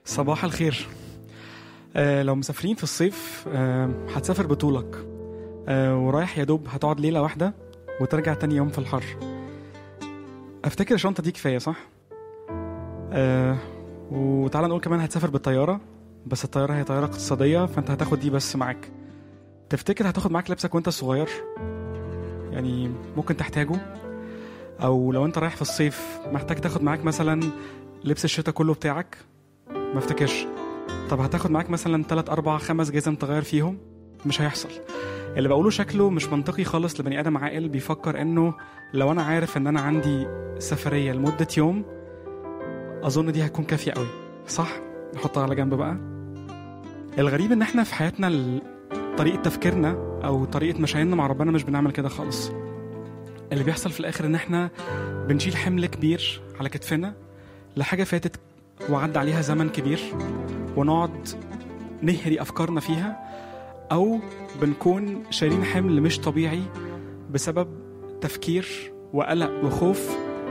صباح الخير آه لو مسافرين في الصيف آه هتسافر بطولك آه ورايح يا دوب هتقعد ليلة واحدة وترجع تاني يوم في الحر افتكر الشنطة دي كفاية صح؟ آه وتعالى نقول كمان هتسافر بالطيارة بس الطيارة هي طيارة اقتصادية فانت هتاخد دي بس معاك تفتكر هتاخد معاك لبسك وانت صغير؟ يعني ممكن تحتاجه او لو انت رايح في الصيف محتاج تاخد معاك مثلا لبس الشتاء كله بتاعك ما افتكرش طب هتاخد معاك مثلا 3 4 5 جزم تغير فيهم مش هيحصل اللي بقوله شكله مش منطقي خالص لبني ادم عاقل بيفكر انه لو انا عارف ان انا عندي سفريه لمده يوم اظن دي هتكون كافيه قوي صح نحطها على جنب بقى الغريب ان احنا في حياتنا ال- طريقه تفكيرنا او طريقه مشاعرنا مع ربنا مش بنعمل كده خالص اللي بيحصل في الاخر ان احنا بنشيل حمل كبير على كتفنا لحاجه فاتت وعدى عليها زمن كبير ونقعد نهري افكارنا فيها او بنكون شايلين حمل مش طبيعي بسبب تفكير وقلق وخوف